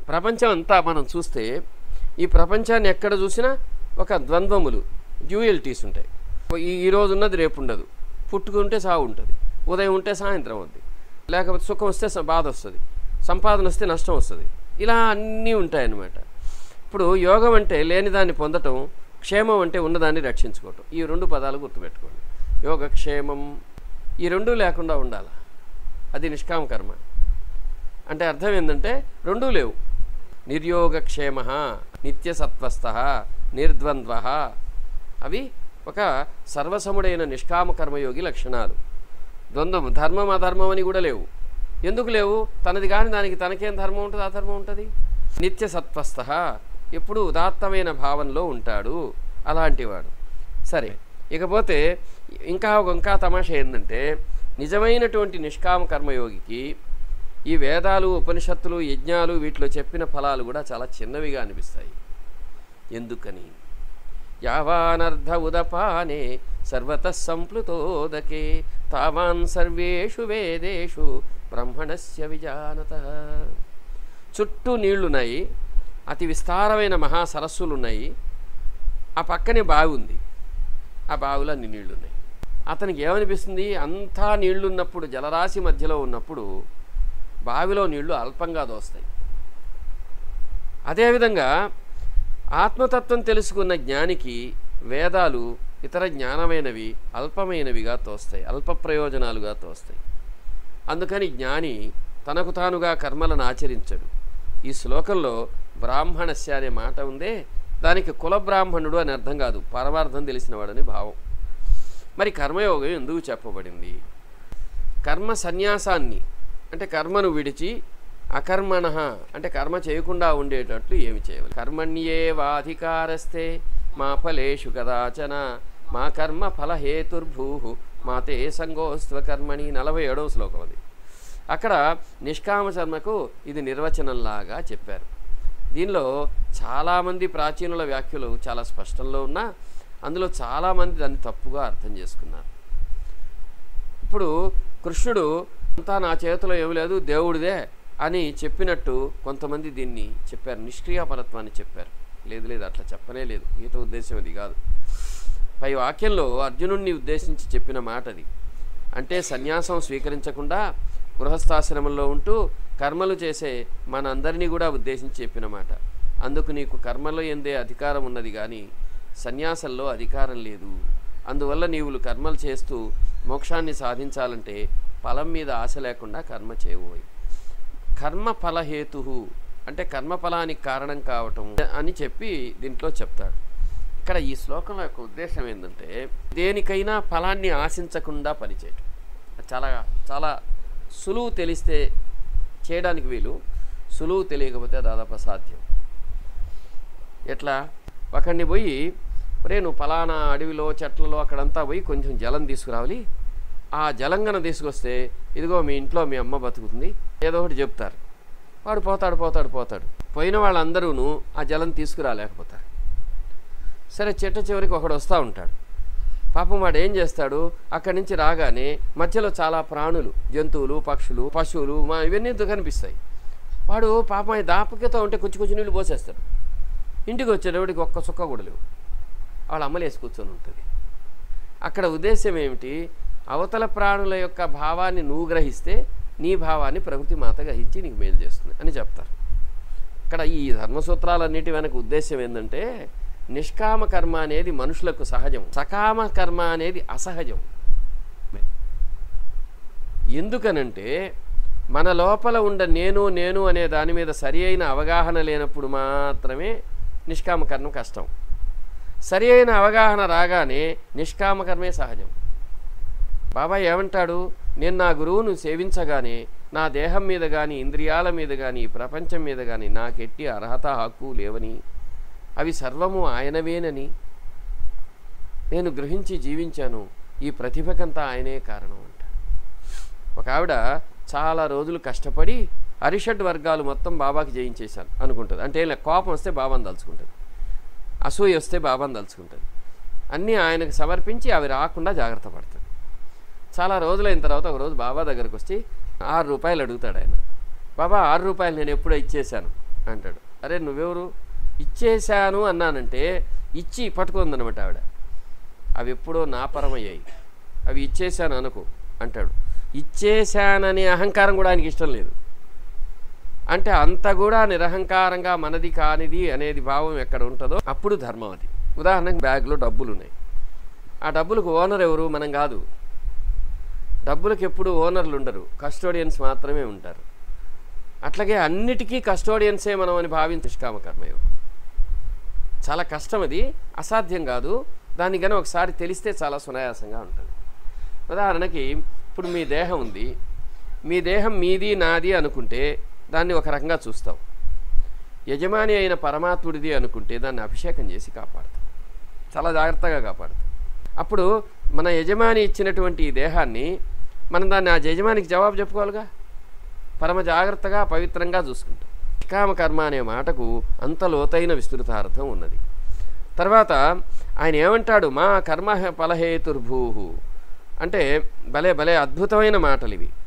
ప్రపంచం అంతా మనం చూస్తే ఈ ప్రపంచాన్ని ఎక్కడ చూసినా ఒక ద్వంద్వములు డ్యూయల్టీస్ ఉంటాయి ఈ ఈ రోజు ఉన్నది రేపు ఉండదు పుట్టుకుంటే సాగు ఉంటుంది ఉదయం ఉంటే సాయంత్రం అవుద్ది లేకపోతే సుఖం వస్తే స- బాధ వస్తుంది సంపాదన వస్తే నష్టం వస్తుంది ఇలా అన్నీ ఉంటాయన్నమాట ఇప్పుడు యోగం అంటే లేనిదాన్ని పొందటం క్షేమం అంటే ఉన్నదాన్ని రక్షించుకోవటం ఈ రెండు పదాలు గుర్తుపెట్టుకోండి యోగక్షేమం ఈ రెండు లేకుండా ఉండాలి అది నిష్కామ కర్మ అంటే అర్థం ఏంటంటే రెండూ లేవు నిర్యోగక్షేమ నిత్యసత్వస్థ నిర్ద్వంద్వ అవి ఒక సర్వసముడైన నిష్కామ కర్మయోగి లక్షణాలు ద్వంద్వం ధర్మం అధర్మం అని కూడా లేవు ఎందుకు లేవు తనది కాని దానికి తనకేం ధర్మం ఉంటుంది అధర్మం ఉంటుంది నిత్య సత్వస్థ ఎప్పుడు ఉదాత్తమైన భావంలో ఉంటాడు అలాంటివాడు సరే ఇకపోతే ఇంకా ఒక ఇంకా తమాషా ఏంటంటే నిజమైనటువంటి నిష్కామ కర్మయోగికి ఈ వేదాలు ఉపనిషత్తులు యజ్ఞాలు వీటిలో చెప్పిన ఫలాలు కూడా చాలా చిన్నవిగా అనిపిస్తాయి ఎందుకని యావానర్ధ ఉదపానే సర్వత సంప్లుతోదకే తావాన్ సర్వేషు వేదేషు బ్రహ్మణస్య విజానత చుట్టూ నీళ్లున్నాయి అతి విస్తారమైన మహా సరస్సులు ఉన్నాయి ఆ పక్కనే బావి ఉంది ఆ బావిలో అన్ని నీళ్లున్నాయి అతనికి ఏమనిపిస్తుంది అంతా నీళ్లున్నప్పుడు జలరాశి మధ్యలో ఉన్నప్పుడు బావిలో నీళ్లు అల్పంగా దోస్తాయి అదేవిధంగా ఆత్మతత్వం తెలుసుకున్న జ్ఞానికి వేదాలు ఇతర జ్ఞానమైనవి అల్పమైనవిగా తోస్తాయి అల్ప ప్రయోజనాలుగా తోస్తాయి అందుకని జ్ఞాని తనకు తానుగా కర్మలను ఆచరించడు ఈ శ్లోకంలో బ్రాహ్మణస్య అనే మాట ఉందే దానికి కుల బ్రాహ్మణుడు అని అర్థం కాదు పరమార్థం తెలిసినవాడని భావం మరి కర్మయోగం ఎందుకు చెప్పబడింది కర్మ సన్యాసాన్ని అంటే కర్మను విడిచి అకర్మణ అంటే కర్మ చేయకుండా ఉండేటట్లు ఏమి చేయాలి కర్మణ్యే వాధికారస్తే మా ఫలేషు కదాచన మా కర్మ ఫలహేతుర్భూ మా తే సంగోస్త్వ కర్మణి నలభై ఏడవ శ్లోకం అది అక్కడ నిష్కామ శర్మకు ఇది నిర్వచనంలాగా చెప్పారు దీనిలో చాలామంది ప్రాచీనుల వ్యాఖ్యలు చాలా స్పష్టంలో ఉన్నా అందులో చాలామంది దాన్ని తప్పుగా అర్థం చేసుకున్నారు ఇప్పుడు కృష్ణుడు అంతా నా చేతిలో ఏమి లేదు దేవుడిదే అని చెప్పినట్టు కొంతమంది దీన్ని చెప్పారు నిష్క్రియాపరత్వాన్ని చెప్పారు లేదు లేదు అట్లా చెప్పనే లేదు గీత ఉద్దేశం అది కాదు పై వాక్యంలో అర్జునుడిని ఉద్దేశించి చెప్పిన మాట అది అంటే సన్యాసం స్వీకరించకుండా గృహస్థాశ్రమంలో ఉంటూ కర్మలు చేసే మనందరినీ కూడా ఉద్దేశించి చెప్పిన మాట అందుకు నీకు కర్మలో ఎందే అధికారం ఉన్నది కానీ సన్యాసంలో అధికారం లేదు అందువల్ల నీవులు కర్మలు చేస్తూ మోక్షాన్ని సాధించాలంటే ఫలం మీద ఆశ లేకుండా కర్మ చేయబోయి కర్మ ఫలహేతు అంటే కర్మఫలానికి కారణం కావటం అని చెప్పి దీంట్లో చెప్తాడు ఇక్కడ ఈ శ్లోకంలో యొక్క ఉద్దేశం ఏంటంటే దేనికైనా ఫలాన్ని ఆశించకుండా పనిచేయటం చాలా చాలా సులువు తెలిస్తే చేయడానికి వీలు సులువు తెలియకపోతే దాదాపు అసాధ్యం ఎట్లా ఒకడిని పోయి రే నువ్వు ఫలానా అడవిలో చెట్లలో అక్కడంతా పోయి కొంచెం జలం తీసుకురావాలి ఆ జలంగన తీసుకొస్తే ఇదిగో మీ ఇంట్లో మీ అమ్మ బతుకుతుంది ఏదో ఒకటి చెప్తారు వాడు పోతాడు పోతాడు పోతాడు పోయిన వాళ్ళందరూను ఆ జలం తీసుకురాలేకపోతారు సరే చెట్ట చివరికి ఒకడు వస్తూ ఉంటాడు పాపం వాడు ఏం చేస్తాడు అక్కడి నుంచి రాగానే మధ్యలో చాలా ప్రాణులు జంతువులు పక్షులు పశువులు మా ఇవన్నీ కనిపిస్తాయి వాడు పాపం ఈ దాపకతో ఉంటే కొంచెం కొంచెం నీళ్ళు పోసేస్తాడు ఇంటికి వచ్చేటప్పటికి ఒక్క సుక్క కూడా లేవు వాళ్ళ అమ్మలేసి కూర్చొని ఉంటుంది అక్కడ ఉద్దేశం ఏమిటి అవతల ప్రాణుల యొక్క భావాన్ని నువ్వు గ్రహిస్తే నీ భావాన్ని ప్రకృతి మాత గ్రహించి నీకు మేలు చేస్తుంది అని చెప్తారు ఇక్కడ ఈ ధర్మసూత్రాలన్నిటి వెనక ఉద్దేశం ఏంటంటే నిష్కామ కర్మ అనేది మనుషులకు సహజం సకామ కర్మ అనేది అసహజం ఎందుకనంటే మన లోపల ఉండ నేను నేను అనే దాని మీద సరి అయిన అవగాహన లేనప్పుడు మాత్రమే నిష్కామ కర్మ కష్టం సరి అయిన అవగాహన రాగానే నిష్కామ కర్మే సహజం బాబా ఏమంటాడు నేను నా గురువును సేవించగానే నా దేహం మీద కానీ ఇంద్రియాల మీద కానీ ప్రపంచం మీద కానీ నాకెట్టి అర్హత హక్కు లేవని అవి సర్వము ఆయనవేనని నేను గ్రహించి జీవించాను ఈ ప్రతిభకంతా ఆయనే కారణం అంటాడు ఒక ఆవిడ చాలా రోజులు కష్టపడి అరిషడ్ వర్గాలు మొత్తం బాబాకి జయించేశాను అనుకుంటుంది అంటే ఇలా కోపం వస్తే బాబాని తలుచుకుంటుంది అసూయ వస్తే బాబాని తలుచుకుంటుంది అన్నీ ఆయనకు సమర్పించి అవి రాకుండా జాగ్రత్త పడుతుంది చాలా రోజులైన తర్వాత ఒక రోజు బాబా దగ్గరకు వచ్చి ఆరు రూపాయలు అడుగుతాడు ఆయన బాబా ఆరు రూపాయలు నేను ఎప్పుడో ఇచ్చేశాను అంటాడు అరే నువ్వెవరు ఇచ్చేశాను అన్నానంటే ఇచ్చి పట్టుకుందనమాట ఆవిడ అవి ఎప్పుడో నా పరమయ్యాయి అవి ఇచ్చేశాను అనుకో అంటాడు ఇచ్చేశాననే అహంకారం కూడా ఆయనకి ఇష్టం లేదు అంటే అంత కూడా నిరహంకారంగా మనది కానిది అనేది భావం ఎక్కడ ఉంటుందో అప్పుడు ధర్మం అది ఉదాహరణకు బ్యాగ్లో డబ్బులు ఉన్నాయి ఆ డబ్బులకు ఓనర్ ఎవరు మనం కాదు డబ్బులకు ఎప్పుడు ఓనర్లు ఉండరు కస్టోడియన్స్ మాత్రమే ఉంటారు అట్లాగే అన్నిటికీ కస్టోడియన్సే మనం అని భావించి నిష్కామ కర్మయోగం చాలా కష్టం అది అసాధ్యం కాదు దాన్ని కనుక ఒకసారి తెలిస్తే చాలా సునాయాసంగా ఉంటుంది ఉదాహరణకి ఇప్పుడు మీ దేహం ఉంది మీ దేహం మీది నాది అనుకుంటే దాన్ని ఒక రకంగా చూస్తాం యజమాని అయిన పరమాత్ముడిది అనుకుంటే దాన్ని అభిషేకం చేసి కాపాడుతాం చాలా జాగ్రత్తగా కాపాడుతాం అప్పుడు మన యజమాని ఇచ్చినటువంటి ఈ దేహాన్ని మనం దాన్ని ఆ యజమానికి జవాబు చెప్పుకోవాలిగా పరమ జాగ్రత్తగా పవిత్రంగా చూసుకుంటాం నిష్కామ కర్మ అనే మాటకు అంత లోతైన విస్తృతార్థం ఉన్నది తర్వాత ఆయన ఏమంటాడు మా కర్మ ఫలహేతుర్భూ అంటే భలే భలే అద్భుతమైన మాటలు ఇవి